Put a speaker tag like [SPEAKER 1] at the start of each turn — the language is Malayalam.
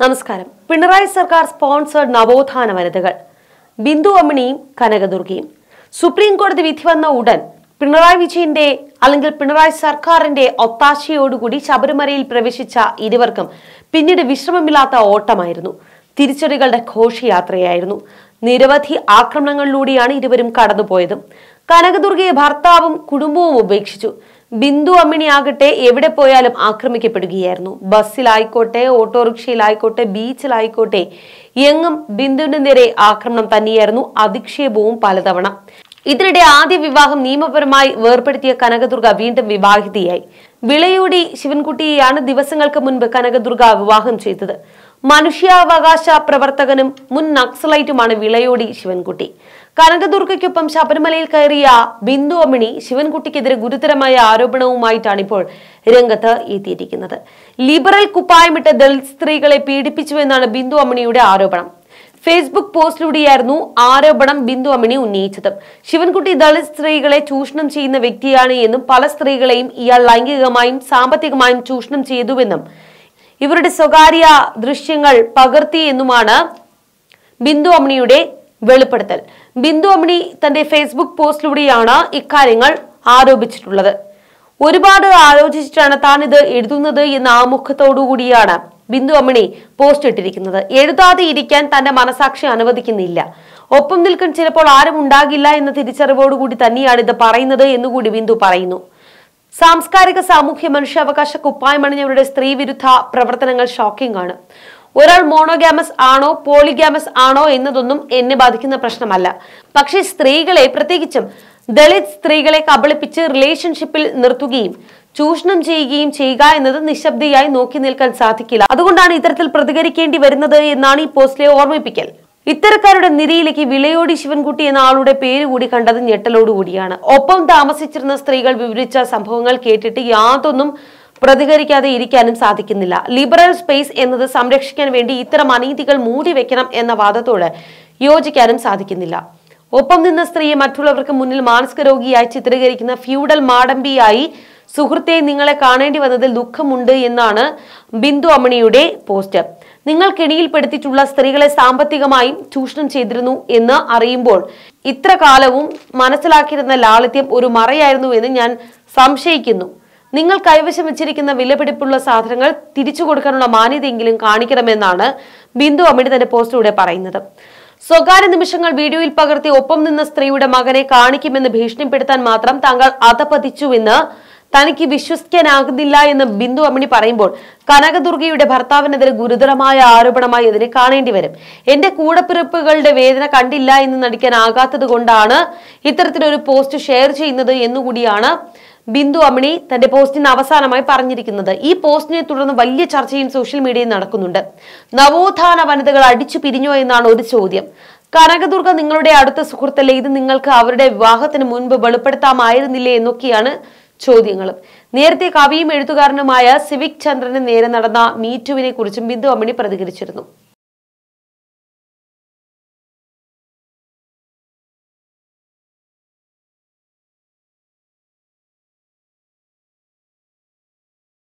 [SPEAKER 1] നമസ്കാരം പിണറായി സർക്കാർ സ്പോൺസേഡ് നവോത്ഥാന വനിതകൾ ബിന്ദു അമ്മിണിയും കനകദുർഗയും സുപ്രീം കോടതി വിധി വന്ന ഉടൻ പിണറായി വിജയന്റെ അല്ലെങ്കിൽ പിണറായി സർക്കാരിന്റെ ഒത്താശയോടുകൂടി ശബരിമലയിൽ പ്രവേശിച്ച ഇരുവർക്കും പിന്നീട് വിശ്രമമില്ലാത്ത ഓട്ടമായിരുന്നു തിരിച്ചടികളുടെ ഘോഷയാത്രയായിരുന്നു നിരവധി ആക്രമണങ്ങളിലൂടെയാണ് ഇരുവരും കടന്നുപോയത് കനകദുർഗയെ ഭർത്താവും കുടുംബവും ഉപേക്ഷിച്ചു ബിന്ദു അമ്മിണിയാകട്ടെ എവിടെ പോയാലും ആക്രമിക്കപ്പെടുകയായിരുന്നു ബസ്സിലായിക്കോട്ടെ ഓട്ടോറിക്ഷയിലായിക്കോട്ടെ ബീച്ചിലായിക്കോട്ടെ എങ്ങും ബിന്ദുവിന് നേരെ ആക്രമണം തന്നെയായിരുന്നു അധിക്ഷേപവും പലതവണ ഇതിനിടെ ആദ്യ വിവാഹം നിയമപരമായി വേർപ്പെടുത്തിയ കനകദുർഗ വീണ്ടും വിവാഹിതയായി വിളയോടി ശിവൻകുട്ടിയെയാണ് ദിവസങ്ങൾക്ക് മുൻപ് കനകദുർഗ വിവാഹം ചെയ്തത് മനുഷ്യാവകാശ പ്രവർത്തകനും മുൻ നക്സലൈറ്റുമാണ് വിളയോടി ശിവൻകുട്ടി കനകദുർഗയ്ക്കൊപ്പം ശബരിമലയിൽ കയറിയ ബിന്ദു അമ്മിണി ശിവൻകുട്ടിക്കെതിരെ ഗുരുതരമായ ആരോപണവുമായിട്ടാണ് ഇപ്പോൾ രംഗത്ത് എത്തിയിരിക്കുന്നത് ലിബറൽ കുപ്പായമിട്ട് ദളിത് സ്ത്രീകളെ പീഡിപ്പിച്ചുവെന്നാണ് ബിന്ദു അമ്മിണിയുടെ ആരോപണം ഫേസ്ബുക്ക് പോസ്റ്റിലൂടെയായിരുന്നു ആരോപണം ബിന്ദു അമ്മിണി ഉന്നയിച്ചത് ശിവൻകുട്ടി ദളിത് സ്ത്രീകളെ ചൂഷണം ചെയ്യുന്ന വ്യക്തിയാണ് എന്നും പല സ്ത്രീകളെയും ഇയാൾ ലൈംഗികമായും സാമ്പത്തികമായും ചൂഷണം ചെയ്തുവെന്നും ഇവരുടെ സ്വകാര്യ ദൃശ്യങ്ങൾ പകർത്തി എന്നുമാണ് ബിന്ദു അമ്മിണിയുടെ വെളിപ്പെടുത്തൽ ബിന്ദു അമ്മിണി തന്റെ ഫേസ്ബുക്ക് പോസ്റ്റിലൂടെയാണ് ഇക്കാര്യങ്ങൾ ആരോപിച്ചിട്ടുള്ളത് ഒരുപാട് ആലോചിച്ചിട്ടാണ് താൻ ഇത് എഴുതുന്നത് എന്ന ആമുഖത്തോടുകൂടിയാണ് ബിന്ദു അമ്മിണി പോസ്റ്റ് ഇട്ടിരിക്കുന്നത് എഴുതാതെ ഇരിക്കാൻ തന്റെ മനസാക്ഷി അനുവദിക്കുന്നില്ല ഒപ്പം നിൽക്കാൻ ചിലപ്പോൾ ആരും ഉണ്ടാകില്ല എന്ന തിരിച്ചറിവോടുകൂടി തന്നെയാണ് ഇത് പറയുന്നത് എന്നുകൂടി ബിന്ദു പറയുന്നു സാംസ്കാരിക സാമൂഹ്യ മനുഷ്യാവകാശ കുപ്പായമണിഞ്ഞവരുടെ സ്ത്രീവിരുദ്ധ പ്രവർത്തനങ്ങൾ ഷോക്കിംഗ് ആണ് ഒരാൾ മോണോഗാമസ് ആണോ പോളിഗാമസ് ആണോ എന്നതൊന്നും എന്നെ ബാധിക്കുന്ന പ്രശ്നമല്ല പക്ഷേ സ്ത്രീകളെ പ്രത്യേകിച്ചും ദളിത് സ്ത്രീകളെ കബളിപ്പിച്ച് റിലേഷൻഷിപ്പിൽ നിർത്തുകയും ചൂഷണം ചെയ്യുകയും ചെയ്യുക എന്നത് നിശബ്ദയായി നോക്കി നിൽക്കാൻ സാധിക്കില്ല അതുകൊണ്ടാണ് ഇത്തരത്തിൽ പ്രതികരിക്കേണ്ടി വരുന്നത് എന്നാണ് ഈ പോസ്റ്റിലെ ഓർമ്മിപ്പിക്കൽ ഇത്തരക്കാരുടെ നിരയിലേക്ക് വിളയോടി ശിവൻകുട്ടി എന്ന ആളുടെ പേര് കൂടി കണ്ടത് ഞെട്ടലോടുകൂടിയാണ് ഒപ്പം താമസിച്ചിരുന്ന സ്ത്രീകൾ വിവരിച്ച സംഭവങ്ങൾ കേട്ടിട്ട് യാതൊന്നും പ്രതികരിക്കാതെ ഇരിക്കാനും സാധിക്കുന്നില്ല ലിബറൽ സ്പേസ് എന്നത് സംരക്ഷിക്കാൻ വേണ്ടി ഇത്തരം അനീതികൾ മൂടിവെക്കണം എന്ന വാദത്തോട് യോജിക്കാനും സാധിക്കുന്നില്ല ഒപ്പം നിന്ന സ്ത്രീയെ മറ്റുള്ളവർക്ക് മുന്നിൽ മാനസിക രോഗിയായി ചിത്രീകരിക്കുന്ന ഫ്യൂഡൽ മാടമ്പിയായി സുഹൃത്തെ നിങ്ങളെ കാണേണ്ടി വന്നതിൽ ദുഃഖമുണ്ട് എന്നാണ് ബിന്ദു അമ്മണിയുടെ പോസ്റ്റ് നിങ്ങൾ കെണിയിൽപ്പെടുത്തിയിട്ടുള്ള സ്ത്രീകളെ സാമ്പത്തികമായും ചൂഷണം ചെയ്തിരുന്നു എന്ന് അറിയുമ്പോൾ ഇത്ര കാലവും മനസ്സിലാക്കിയിരുന്ന ലാളിത്യം ഒരു മറയായിരുന്നു എന്ന് ഞാൻ സംശയിക്കുന്നു നിങ്ങൾ കൈവശം വെച്ചിരിക്കുന്ന വിലപിടിപ്പുള്ള സാധനങ്ങൾ തിരിച്ചു കൊടുക്കാനുള്ള മാന്യതയെങ്കിലും കാണിക്കണമെന്നാണ് ബിന്ദു അമ്മിണി തന്റെ പോസ്റ്റിലൂടെ പറയുന്നത് സ്വകാര്യ നിമിഷങ്ങൾ വീഡിയോയിൽ പകർത്തി ഒപ്പം നിന്ന സ്ത്രീയുടെ മകനെ കാണിക്കുമെന്ന് ഭീഷണിപ്പെടുത്താൻ മാത്രം താങ്കൾ അധപതിച്ചുവെന്ന് തനിക്ക് വിശ്വസിക്കാനാകുന്നില്ല എന്ന് ബിന്ദു അമ്മിണി പറയുമ്പോൾ കനകദുർഗയുടെ ഭർത്താവിനെതിരെ ഗുരുതരമായ ആരോപണമായി അതിനെ കാണേണ്ടി വരും എന്റെ കൂടപ്പിറപ്പുകളുടെ വേദന കണ്ടില്ല എന്ന് നടിക്കാനാകാത്തത് കൊണ്ടാണ് ഇത്തരത്തിലൊരു പോസ്റ്റ് ഷെയർ ചെയ്യുന്നത് എന്നുകൂടിയാണ് ബിന്ദു അമ്മിണി തന്റെ പോസ്റ്റിന് അവസാനമായി പറഞ്ഞിരിക്കുന്നത് ഈ പോസ്റ്റിനെ തുടർന്ന് വലിയ ചർച്ചയും സോഷ്യൽ മീഡിയയിൽ നടക്കുന്നുണ്ട് നവോത്ഥാന വനിതകൾ അടിച്ചു പിരിഞ്ഞോ എന്നാണ് ഒരു ചോദ്യം കനകദുർഗ നിങ്ങളുടെ അടുത്ത സുഹൃത്തല്ലേ ഇത് നിങ്ങൾക്ക് അവരുടെ വിവാഹത്തിന് മുൻപ് വെളിപ്പെടുത്താമായിരുന്നില്ലേ എന്നൊക്കെയാണ് ചോദ്യങ്ങളും നേരത്തെ കവിയും എഴുത്തുകാരനുമായ സിവിക് ചന്ദ്രന് നേരെ നടന്ന മീറ്റുവിനെ കുറിച്ചും ബിന്ദു അമ്മിണി പ്രതികരിച്ചിരുന്നു